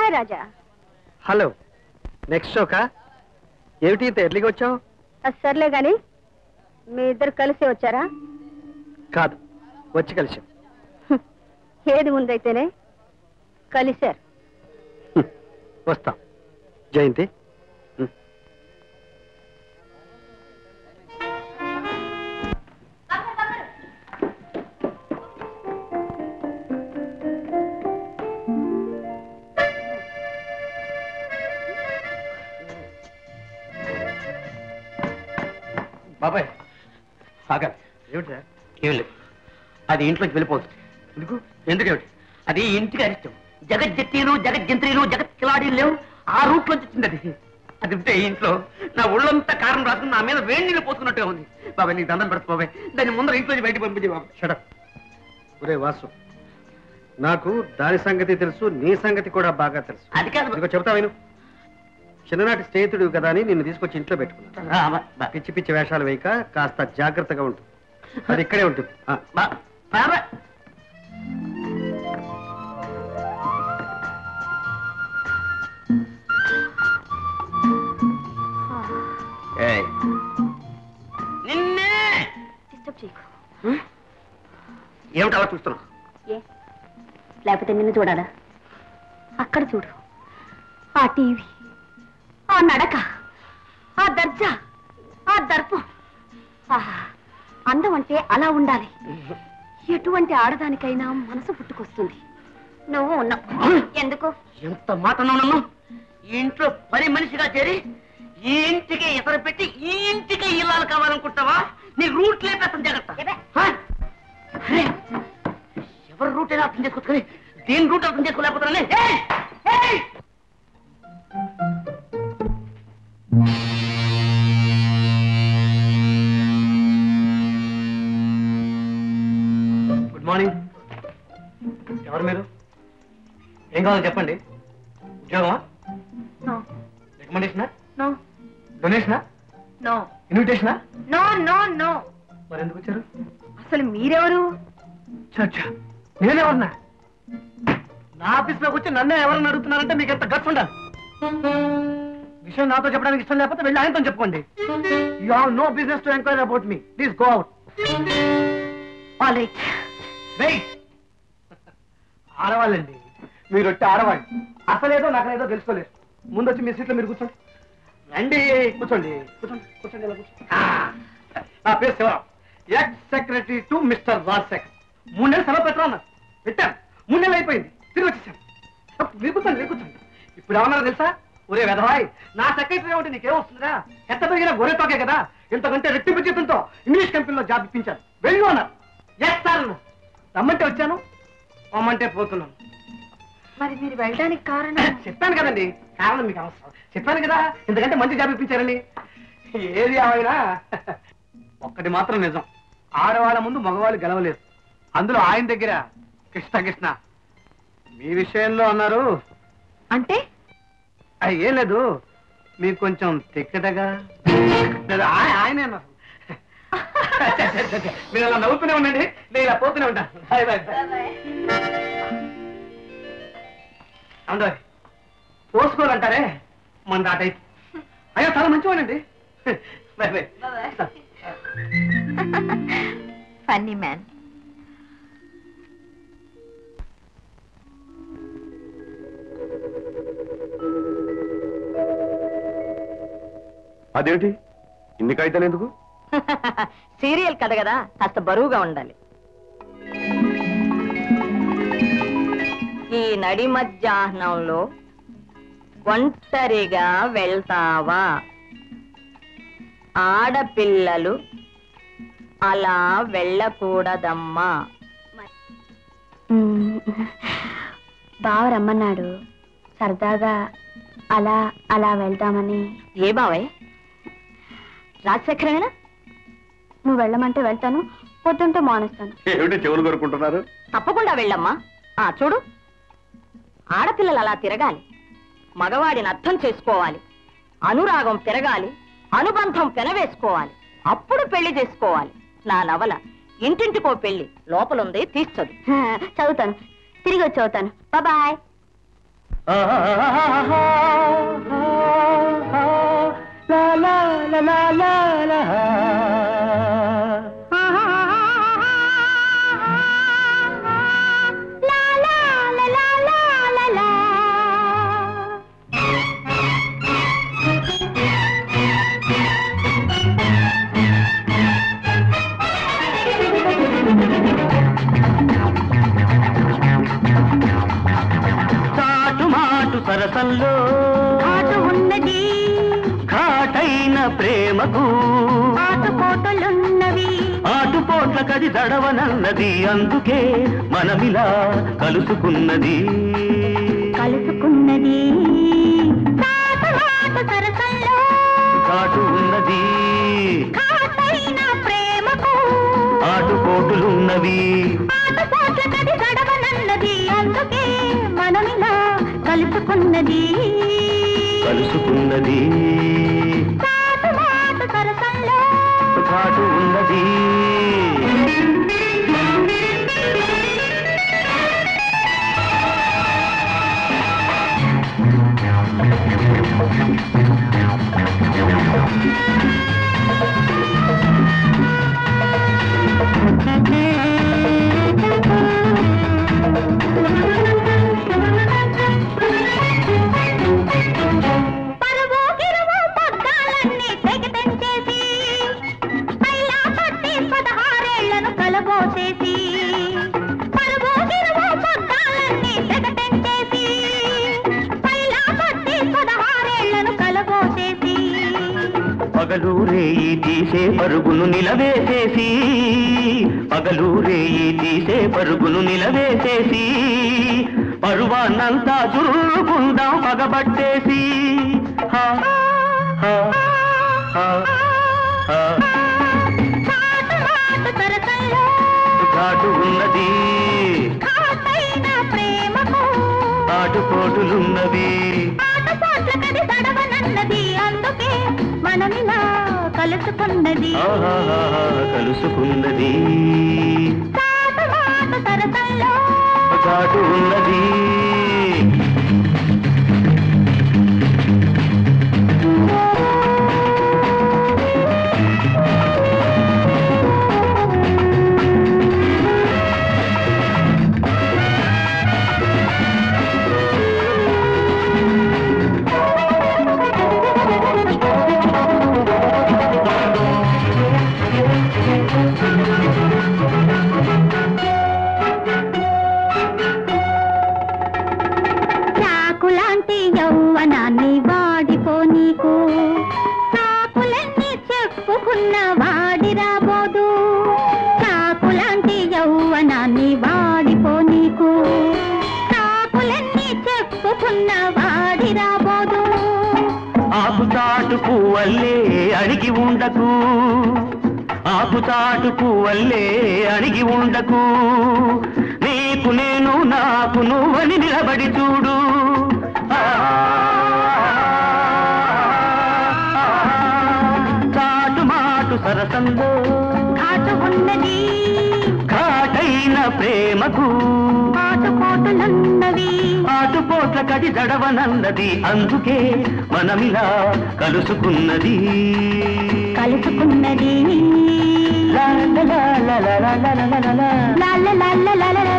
Hi Raja hello next షోకా ఏమిటి ఇంత ఎర్లీగా వచ్చావు అది సర్లే గాని మీ ఇద్దరు కలిసి వచ్చారా కాదు వచ్చి కలిసాం హ్మ్. ఏది ముందైతేనే కలిశారు హ్మ్. వస్తాం జయంతి హ్మ్. బాబాయ్ ఆగాలి ఏమిట్రా ఏం లేదు అది ఇంట్లోకి వెళ్ళిపోతుంది ఎందుకు ఎందుకేమిటి అది ఇంటికి అరిష్టం జగజ్జత్తీలు జగజ్జంత్రీలు జగత్ కిలాడీలు లేవు ఆ రూట్ నుంచి వచ్చింది అది అది ఉంటే ఈ ఇంట్లో నా ఒళ్ళంతా కారం రాసుకుని నా మీద వేడి నీళ్ళు పోసుకున్నట్టుగా ఉంది బాబాయ్ నీకు దండం పెడతా బాబాయ్ దాన్ని ముందర ఇంట్లో బయటకు పంపించి బాబాయ్ షడప్ ఒరే వాసు నాకు దాని సంగతి తెలుసు నీ సంగతి కూడా బాగా తెలుసు అది కాదు ఇదిగో చెబుతా విను చిన్ననాటి స్నేహితుడు కదా అని నిన్ను తీసుకొచ్చి ఇంట్లో పెట్టుకున్నాను ఆ, బా- బా- పిచ్చి పిచ్చి వేషాలు వేయక కాస్త జాగ్రత్తగా ఉంటుంది అది ఇక్కడే ఉంటుంది ఆ, బా- బాబాయ్ ఏయ్. నిన్నే డిస్టర్బ్ చేయకు ఏమిటి అలా చూస్తున్నావు ఏ లేకపోతే నిన్ను చూడాలా అక్కడ చూడు ఆ టీవీ ఆ నడక ఆ దర్జా ఆ దర్పం ఆహా, అందం అంటే అలా ఉండాలి ఎటువంటి ఆడదానికైనా మనసు పుట్టుకొస్తుంది నువ్వు ఉన్నావు ఎందుకు ఎంత మాట అన్నావు నన్ను ఈ ఇంట్లో పని మనిషిగా చేరి ఈ ఇంటికి ఇతర పెట్టి ఈ ఇంటికి ఇల్లాలు కావాలనుకుంటావా నీ రూట్ లేపేస్తాను జాగ్రత్త ఏబే. హా? అరే, ఎవరి రూట్ అయినా అర్థం చేసుకోవచ్చు కానీ దేని రూట్ అర్థం చేసుకోలేకపోతున్నానే ఏయ్! ఏయ్! గుడ్ మార్నింగ్ ఎవరు మీరు ఏం కావాలో చెప్పండి ఉద్యోగమా నో రికమెండేషనా నో డొనేషనా నో ఇన్విటేషనా నో నో నో మరి ఎందుకు వచ్చారు అసలు మీరెవరు చచ్చా నేనెవరన్నా నా ఆఫీస్లోకి వచ్చి నన్నే ఎవరన్నా అడుగుతున్నారంటే మీకు ఎంత గట్స్ ఉండాలి విషయం నాతో చెప్పడానికి ఇష్టం లేకపోతే వెళ్ళి ఆయనతో చెప్పుకోండి you have no business to enquiry about me please go out all right wait ఆడవాళ్ళండి మీరు వచ్చి ఆడవాళ్ళు అసలేదో నాకలేదో తెలుసుకోలేదు ముందు వచ్చి మీ సీట్లో మీరు కూర్చోండి రండి కూర్చోండి కూర్చోండి కూర్చోండి ఇలా కూర్చోండి ఆ, నా పేరు Sivaram ex secretary to mister Rajasekhar మూడు నెలలు సెలవు పెట్టరా అన్నారు పెట్టాను మూడు నెలలు అయిపోయింది తిరిగి వచ్చేసాను మీరు కూర్చోండి మీరు కూర్చోండి ఇప్పుడు ఏమన్నారు తెలుసా ఒరే వెధవాయ్ నా సెక్రటరీ ఉంటే నీకేమొస్తుందిరా ఎంత పెరిగినా గొర్రె తోకే కదా ఇంతకంటే రెట్టింపు జీతంతో ఇంగ్లీష్ కంపెనీలో జాబ్ ఇప్పించాను వెళ్ళు అన్నారు ఎస్ సార్ అన్నారు. రమ్మంటే వచ్చాను పొమ్మంటే పోతున్నాను మరి మీరు వెళ్ళడానికి కారణం చెప్పాను కదండి కారణం మీకు అవసరం చెప్పాను కదా ఎందుకంటే మంచి జాబ్ ఇప్పించారని ఏది ఏమైనా ఒక్కటి మాత్రం నిజం ఆడవాళ్ళ ముందు మగవాళ్ళు గెలవలేదు అందులో ఆయన దగ్గర కృష్ణ కృష్ణ మీ విషయంలో అన్నారు అంటే ఆ, ఏం లేదు మీకు కొంచెం తిక్కటగా లేదు, ఆయ- ఆయనే అన్నారు మీరు అలా నవ్వుతూనే ఉండండి నేను ఇలా పోతూనే ఉంటాను బాయ్ బాయ్ బాయ్ అందరు పోసుకోవాలంటారే మన దాట అయ్యో చాలా మంచివాడండి బాయ్ బాయ్ ఫన్నీ మ్యాన్ అదేంటి ఇన్ని కాగితాలు ఎందుకు సీరియల్ కథ కదా కాస్త బరువుగా ఉండాలి ఈ నడి మధ్యాహ్నంలో ఒంటరిగా వెళ్తావా ఆడపిల్లలు అలా వెళ్ళకూడదమ్మా బావ రమ్మన్నాడు సరదాగా అలా అలా వెళ్దామని ఏ బావయ్ రాజశేఖరమేనా నువ్వు వెళ్ళమంటే వెళ్తాను పొద్దుంటే మానేస్తాను ఏమిటి చెవులు కొరుకుంటున్నారు తప్పకుండా వెళ్ళమ్మా ఆ చూడు ఆడపిల్లలు అలా తిరగాలి మగవాడిని అర్థం చేసుకోవాలి అనురాగం పెరగాలి అనుబంధం పెనవేసుకోవాలి అప్పుడు పెళ్లి చేసుకోవాలి నా నవల ఇంటింటికో పెళ్లి లోపలుంది తీర్చదు చదువుతాను తిరిగి వచ్చి చదువుతాను బాయ్ చాటు మాటు సరసంలో ఆటు ఉన్నది ఘాటైన ప్రేమకు ఆటుపోటులున్నవి ఆటుపోట్ల కది దడవనన్నది అందుకే మనమిలా కలుసుకున్నది కలుసుకున్నది తాటు మాటు సరసంలో ఘాటు ఉన్నది ఘాటైన ప్రేమకు ఆటుపోటులున్నవి ఆటుపోట్ల కది గడవనన్నది అందుకే మనమిలా కలుసుకున్నది కలుసుకున్నది తాటు మాటు సరసంలో ఘాటు ఉన్నది పరువు గిరువు పగ్గాలన్నీ తెగి తెంచేసి పైలా పట్టి పదహారేళ్లను కలబోసేసి పరువు గిరువు పగ్గాలన్నీ తెగ తెంచేసి పైలా పట్టి పదహారేళ్లను కలబోసేసి పగలు రేయి తీసే పరుగును నిలవేసేసి పగలు రేయి తీసే పరుగును నిలవేసేసి పరువాన్నంతా చురుకుందాం పగబట్టేసి హా, హా, హా, హా. చాటు మాటు సరసంలో ఘాటు ఉన్నది ఘాటైన ప్రేమకు ఆటుపోటులున్నవి ఆటపోట్ల కది తడవనన్నది అందుకే మనమిలా కలుసుకున్నది ఆహాహాహా, కలుసుకున్నది చాటు మాటు సరసంలో ఘాటు ఉన్నది చాకులాంటి యౌవనాన్ని వాడిపో నీకు చాకులన్నీ చెప్పుకున్న వాడి రాబోదు చాకులాంటి యౌవనాన్ని వాడిపో నీకు చాకులన్నీ చెప్పుకున్న వాడి రాబోదు ఆకుచాటు పువ్వల్లే అడిగి ఉండకు ఆకుచాటు పువ్వల్లే అడిగి ఉండకు నీకు నేను నాకు నువ్వని నిలబడి చూడు ఆ, చాటు మాటు సరసంలో ఘాటు ఉన్నది ఘాటైన ప్రేమకు ఆటుపోటులున్నవి ఆటుపోట్ల కది జడవనన్నది అందుకే మనమిలా కలుసుకున్నది కలుసుకున్నది లా లా లా లా లా లా లా లా లా లా. లా లా లా లా లా లా